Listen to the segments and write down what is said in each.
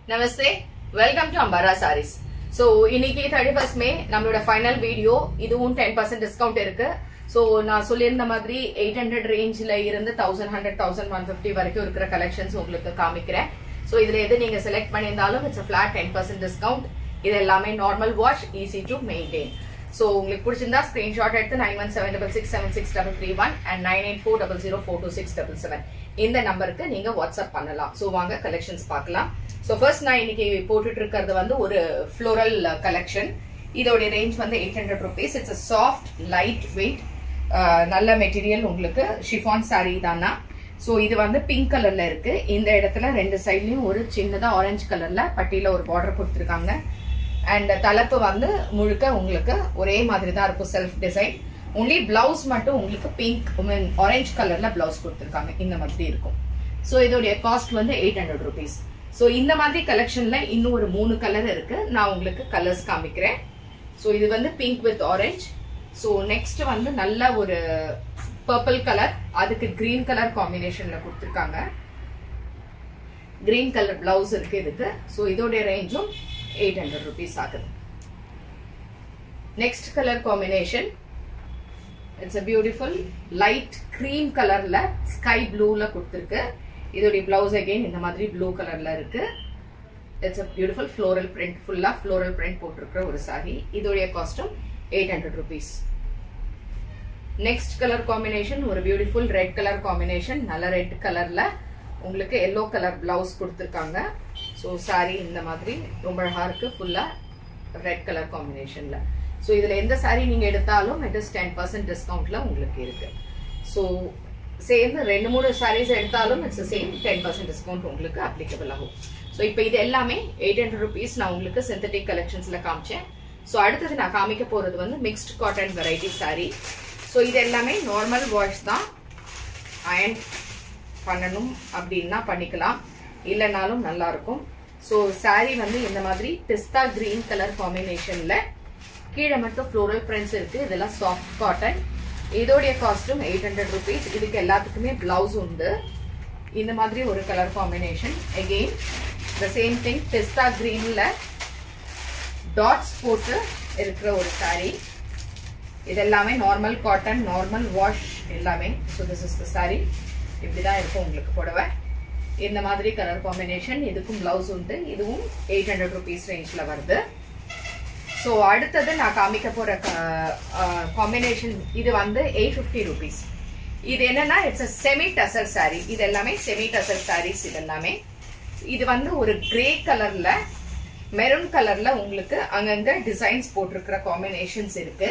Namaste welcome to Ambara sarees so இன்னைக்கு thirty first May நம்மளோட final video இதுவும் டென் பர்சன்ட் டிஸ்கவுண்ட் இருக்கு ஸோ நான் சொல்லியிருந்த மாதிரி எயிட் ஹண்ட்ரட் ரேஞ்சில் இருந்து thousand hundred thousand one fifty வரைக்கும் இருக்கிற கலெக்ஷன்ஸ் உங்களுக்கு காமிக்கிறேன் ஸோ இதில் எது நீங்கள் செலக்ட் பண்ணியிருந்தாலும் it's flat ten percent discount இது எல்லாமே normal wash easy to maintain so உங்களுக்கு பிடிச்சிருந்தா ஸ்கிரீன்ஷாட் எடுத்து nine one seven double six seven six double three one and nine eight four double zero four two six double seven இந்த நம்பருக்கு நீங்க WhatsApp பண்ணலாம் so வாங்க கலெக்ஷன்ஸ் பார்க்கலாம் so first நான் இன்னைக்கு போட்டுட்டு இருக்கிறது வந்து ஒரு ஃப்ளோரல் கலெக்ஷன் இதோட ரேஞ்ச் வந்து eight hundred rupees it's a soft lightweight நல்ல மெட்டீரியல் உங்களுக்கு ஷிஃபான் சாரீ தானா ஸோ இது வந்து பிங்க் கலர்ல இருக்கு இந்த இடத்துல ரெண்டு சைட்லயும் ஒரு சின்னதா ஆரஞ்சு கலர்ல பட்டியில ஒரு பார்டர் கொடுத்துருக்காங்க அண்ட் தலைப்பு வந்து முழுக்க உங்களுக்கு ஒரே மாதிரி தான் இருக்கும் செல்ஃப் டிசைன் ஒன்லி பிளவுஸ் மட்டும் உங்களுக்கு பிங்க் ஆரஞ்சு கலர்ல பிளவுஸ் கொடுத்துருக்காங்க இந்த மாதிரி இருக்கும் ஸோ இதோடைய காஸ்ட் வந்து எயிட் ஹண்ட்ரட் ருபீஸ் ஸோ இந்த மாதிரி கலெக்ஷன்ல இன்னும் ஒரு மூணு கலர் இருக்கு நான் உங்களுக்கு கலர்ஸ் காமிக்கிறேன் ஸோ இது வந்து pink with orange so next வந்து நல்ல ஒரு பர்பிள் கலர் அதுக்கு கிரீன் கலர் காம்பினேஷன்ல கொடுத்துருக்காங்க கிரீன் கலர் பிளவுஸ் இருக்கு இதுக்கு ஸோ இதோடைய ரேஞ்சும் எயிட் ஹண்ட்ரட் ருபீஸ் ஆகுது next colour combination it's a beautiful light cream கலர்ல ஸ்கை ப்ளூல கொடுத்துருக்கு இதோடைய பிளவுஸ் அகைன் இந்த மாதிரி ப்ளூ கலர்ல இருக்கு it's a beautiful floral print ஃபுல்லா ஃப்ளோரல் பிரிண்ட் போட்டிருக்கிற ஒரு சாரி இதோடைய காஸ்டும் eight hundred rupees next colour combination ஒரு பியூட்டிஃபுல் ரெட் கலர் காம்பினேஷன் நல்ல ரெட் கலர்ல உங்களுக்கு எல்லோ கலர் பிளவுஸ் கொடுத்துருக்காங்க ஸோ சாரி இந்த மாதிரி ரொம்ப அழகா இருக்கு ஃபுல்லா ரெட் கலர் காம்பினேஷன்ல ஸோ இதுல எந்த சாரி நீங்க எடுத்தாலும் இட் இஸ் டென் பர்சன்ட் டிஸ்கவுண்ட்ல உங்களுக்கு இருக்கு ஸோ சேர்ந்து ரெண்டு மூணு சாரீஸ் எடுத்தாலும் it's same ten percent discount உங்களுக்கு அப்ளிகபிள் ஆகும் ஸோ இப்போ இது எல்லாமே எயிட் ஹண்ட்ரட் ருபீஸ் நான் உங்களுக்கு சிந்தட்டிக் கலெக்ஷன்ஸ்ல காமிச்சேன் ஸோ அடுத்தது நான் காமிக்க போறது வந்து mixed cotton variety sari so இது எல்லாமே நார்மல் வாஷ் தான் அயன் பண்ணணும் அப்படின்னா பண்ணிக்கலாம் இல்லைனாலும் நல்லா இருக்கும் ஸோ சாரி வந்து இந்த மாதிரி பிஸ்தா கிரீன் கலர் காம்பினேஷன்ல கீழே மட்டும் ஃப்ளோரல் பிரிண்ட்ஸ் இருக்கு இதெல்லாம் சாஃப்ட் காட்டன் இதோடைய காஸ்டும் எயிட் ஹண்ட்ரட் ருபீஸ் இதுக்கு எல்லாத்துக்குமே பிளவுஸ் உண்டு இந்த மாதிரி ஒரு colour combination again the same thing பிஸ்தா கிரீன்ல டாட்ஸ் போட்டு இருக்கிற ஒரு சாரி இது எல்லாமே நார்மல் காட்டன் நார்மல் வாஷ் எல்லாமே so this is the sari இப்படிதான் இருக்கும் உங்களுக்கு புடவை இந்த மாதிரி கலர் காம்பினேஷன் இதுக்கும் பிளவுஸ் உண்டு இதுவும் எயிட் ஹண்ட்ரட் ருபீஸ் ரேஞ்ச்ல வருது ஸோ அடுத்தது நான் காமிக்க போற காம்பினேஷன் இது வந்து எயிட் ஃபிஃப்டி ருபீஸ் இது என்னன்னா it's a semi tussar sari இது எல்லாமே செமி டசர் சாரீஸ் இது எல்லாமே இது வந்து ஒரு கிரே கலர்ல மெரூன் கலர்ல உங்களுக்கு அங்கங்க டிசைன்ஸ் போட்டிருக்கிற காம்பினேஷன்ஸ் இருக்கு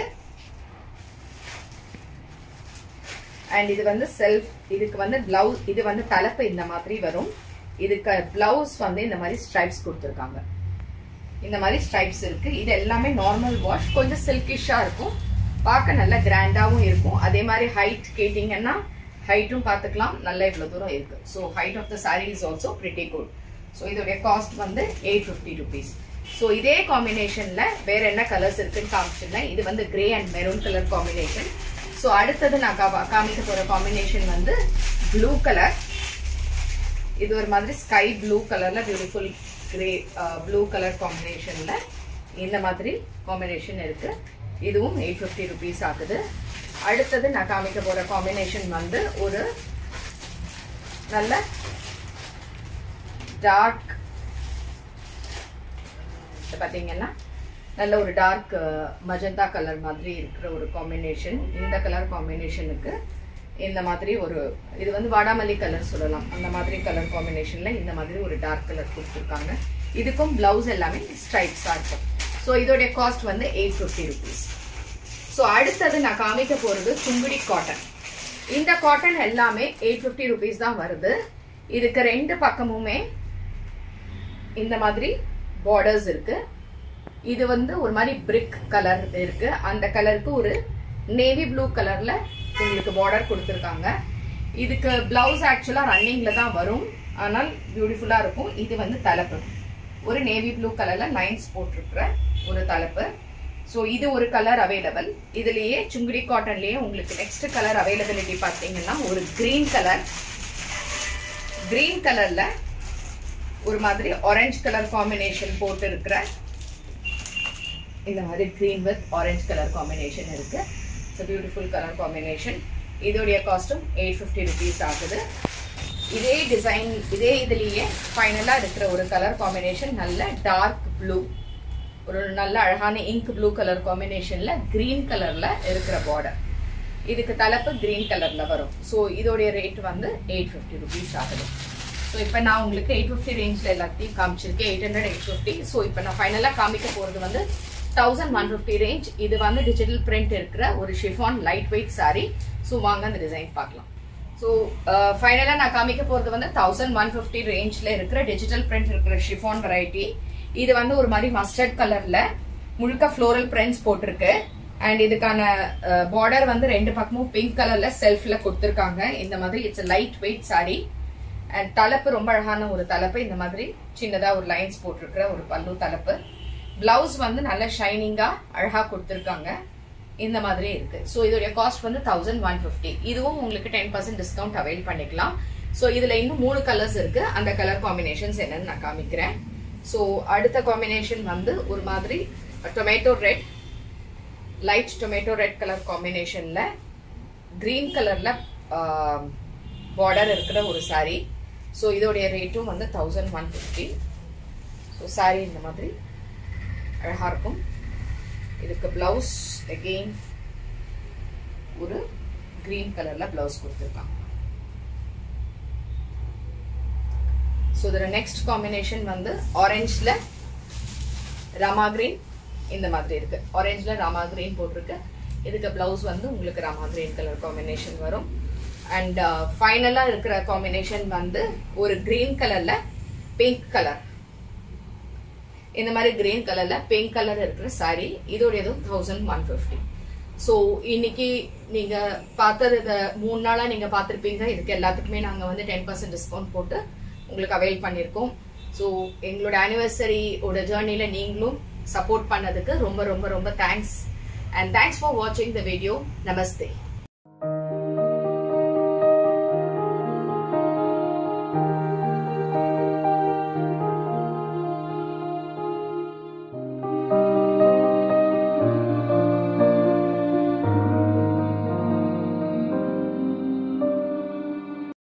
அண்ட் இது வந்து செல்ஃப் இதுக்கு வந்து பிளவுஸ் இது வந்து தலைப்பு இந்த மாதிரி வரும் இதுக்கு பிளவுஸ் வந்து இந்த மாதிரி ஸ்ட்ரைப்ஸ் கொடுத்துருக்காங்க இந்த மாதிரி ஸ்ட்ரைப்ஸ் இருக்கு இது எல்லாமே நார்மல் வாஷ் கொஞ்சம் சில்கிஷா இருக்கும் பார்க்க நல்ல கிராண்டாவும் இருக்கும் அதே மாதிரி ஹைட் கேட்டீங்கன்னா ஹைட்டும் பார்த்துக்கலாம் நல்ல இவ்வளவு தூரம் இருக்கு so height of the sari is also pretty good so இதோடைய காஸ்ட் வந்து எயிட் ஃபிஃப்டி ருபீஸ் ஸோ இதே காம்பினேஷன்ல வேற என்ன கலர்ஸ் இருக்குன்னு காமிச்சிருந்தேன் இது வந்து grey and maroon colour combination so அடுத்தது நான் காமிக்க போற காம்பினேஷன் வந்து ப்ளூ கலர் இது ஒரு மாதிரி ஸ்கை ப்ளூ கலர்ல பியூட்டிஃபுல் கிரே ப்ளூ கலர் காம்பினேஷன்ல இந்த மாதிரி காம்பினேஷன் இருக்கு இதுவும் எயிட் ஃபிஃப்டி ருபீஸ் ஆகுது அடுத்தது நான் காமிக்க போற காம்பினேஷன் வந்து ஒரு நல்ல டார்க் பார்த்தீங்கன்னா நல்ல ஒரு டார்க் மஜந்தா கலர் மாதிரி இருக்கிற ஒரு காம்பினேஷன் இந்த கலர் காம்பினேஷனுக்கு இந்த மாதிரி ஒரு இது வந்து வாடாமல்லி கலர் சொல்லலாம் அந்த மாதிரி கலர் காம்பினேஷன்ல இந்த மாதிரி ஒரு டார்க் கலர் கொடுத்துருக்காங்க இதுக்கும் பிளவுஸ் எல்லாமே ஸ்ட்ரைப்ஸா இருக்கும் ஸோ இதோடைய காஸ்ட் வந்து எயிட் ஃபிஃப்டி ருபீஸ் ஸோ அடுத்தது நான் காமிக்க போறது சுங்குடி காட்டன் இந்த காட்டன் எல்லாமே எயிட் ஃபிஃப்டி ருபீஸ் தான் வருது இதுக்கு ரெண்டு பக்கமுமே இந்த மாதிரி பார்டர்ஸ் இருக்கு இது வந்து ஒரு மாதிரி பிரிக் கலர் இருக்கு அந்த கலருக்கு ஒரு நேவி ப்ளூ கலர்ல உங்களுக்கு பார்டர் கொடுத்துருக்காங்க இதுக்கு பிளவுஸ் ஆக்சுவலா ரன்னிங்ல தான் வரும் ஆனால் பியூட்டிஃபுல்லா இருக்கும் இது வந்து தலைப்பு ஒரு நேவி ப்ளூ கலர்ல லைன்ஸ் போட்டிருக்கிற ஒரு தலைப்பு ஸோ இது ஒரு கலர் அவைலபிள் இதுலயே சுங்குடி காட்டன்லயே உங்களுக்கு நெக்ஸ்ட் கலர் அவைலபிலிட்டி பார்த்தீங்கன்னா ஒரு கிரீன் கலர் கிரீன் கலர்ல ஒரு மாதிரி ஆரஞ்சு கலர் காம்பினேஷன் போட்டு இருக்கிற இந்த மாதிரி green with orange colour combination இருக்கு இட்ஸ் பியூட்டிஃபுல் கலர் காம்பினேஷன் இதோடைய காஸ்ட்டும் எயிட் ஃபிஃப்டி ருபீஸ் ஆகுது இதே டிசைன் இதே இதுலேயே ஃபைனலாக இருக்கிற ஒரு கலர் காம்பினேஷன் நல்ல டார்க் ப்ளூ ஒரு நல்ல அழகான இங்க் ப்ளூ கலர் காம்பினேஷன்ல கிரீன் கலர்ல இருக்கிற பார்டர் இதுக்கு தலைப்பு கிரீன் கலர்ல வரும் ஸோ இதோடைய ரேட் வந்து எயிட் ஃபிஃப்டி ருபீஸ் ஆகுது ஸோ இப்போ நான் உங்களுக்கு எயிட் ஃபிஃப்டி ரேஞ்சில் எல்லாத்தையும் காமிச்சிருக்கேன் eight hundred eight fifty so இப்போ நான் ஃபைனலாக காமிக்க போகிறது வந்து தௌசண்ட் ஒன் ஃபிஃப்டி ரேஞ்ச் இது வந்து டிஜிட்டல் பிரிண்ட் இருக்கிற ஒரு chiffon light weight sari so வாங்க அந்த டிசைன் பார்க்கலாம் ஸோ ஃபைனலாக நான் காமிக்க போகிறது வந்து தௌசண்ட் ஒன் ஃபிஃப்டி ரேஞ்சில் இருக்கிற டிஜிட்டல் பிரிண்ட் இருக்கிற ஷிஃபான் வெரைட்டி இது வந்து ஒரு மாதிரி மஸ்டர்ட் கலர்ல முழுக்க ஃப்ளோரல் பிரிண்ட்ஸ் போட்டிருக்கு அண்ட் இதுக்கான பார்டர் வந்து ரெண்டு பக்கமும் பிங்க் கலர்ல செல்ஃப்ல கொடுத்துருக்காங்க இந்த மாதிரி it's light weight sari and தலைப்பு ரொம்ப அழகான ஒரு தலைப்பு இந்த மாதிரி சின்னதா ஒரு லைன்ஸ் போட்டிருக்கிற ஒரு பல்லு தலைப்பு பிளவுஸ் வந்து நல்ல ஷைனிங்கா அழகா கொடுத்துருக்காங்க இந்த மாதிரி இருக்கு ஸோ இதோடைய காஸ்ட் வந்து தௌசண்ட் ஒன் ஃபிஃப்டி இதுவும் உங்களுக்கு டென் பர்சன்ட் டிஸ்கவுண்ட் அவைல் பண்ணிக்கலாம் ஸோ இதுல இன்னும் மூணு கலர்ஸ் இருக்கு அந்த கலர் காம்பினேஷன்ஸ் என்னன்னு நான் காமிக்கிறேன் ஸோ அடுத்த காம்பினேஷன் வந்து ஒரு மாதிரி tomato red light tomato red colour காம்பினேஷன்ல கிரீன் கலர்ல பார்டர் இருக்கிற ஒரு சாரி ஸோ இதோடைய ரேட்டும் வந்து thousand one fifty so sari இந்த மாதிரி அழகா இருக்கும் இதுக்கு பிளவுஸ் அகெயின் ஒரு கிரீன் கலர்ல பிளவுஸ் கொடுத்துருக்காங்க ஸோ இதோட நெக்ஸ்ட் காம்பினேஷன் வந்து ஆரஞ்சில் ராமா கிரீன் இந்த மாதிரி இருக்கு ஆரஞ்சில் ராமா கிரீன் போட்டிருக்கு இதுக்கு பிளவுஸ் வந்து உங்களுக்கு ராமா கிரீன் கலர் காம்பினேஷன் வரும் அண்ட் ஃபைனலாக இருக்கிற காம்பினேஷன் வந்து ஒரு கிரீன் கலர்ல பிங்க் கலர் இந்த மாதிரி கிரீன் கலர்ல பிங்க் கலர் இருக்கிற சாரி இதோடையதும் தௌசண்ட் ஒன் ஃபிஃப்டி ஸோ இன்னைக்கு நீங்க பார்த்தது இதை மூணு நாளா நீங்க பார்த்துருப்பீங்க இதுக்கு எல்லாத்துக்குமே நாங்க வந்து டென் பர்சன்ட் டிஸ்கவுண்ட் போட்டு உங்களுக்கு அவைல் பண்ணியிருக்கோம் ஸோ எங்களோட ஆனிவர்சரியோட ஜேர்னியில் நீங்களும் சப்போர்ட் பண்ணதுக்கு ரொம்ப ரொம்ப ரொம்ப தேங்க்ஸ் அண்ட் தேங்க்ஸ் ஃபார் வாட்சிங் த வீடியோ நமஸ்தே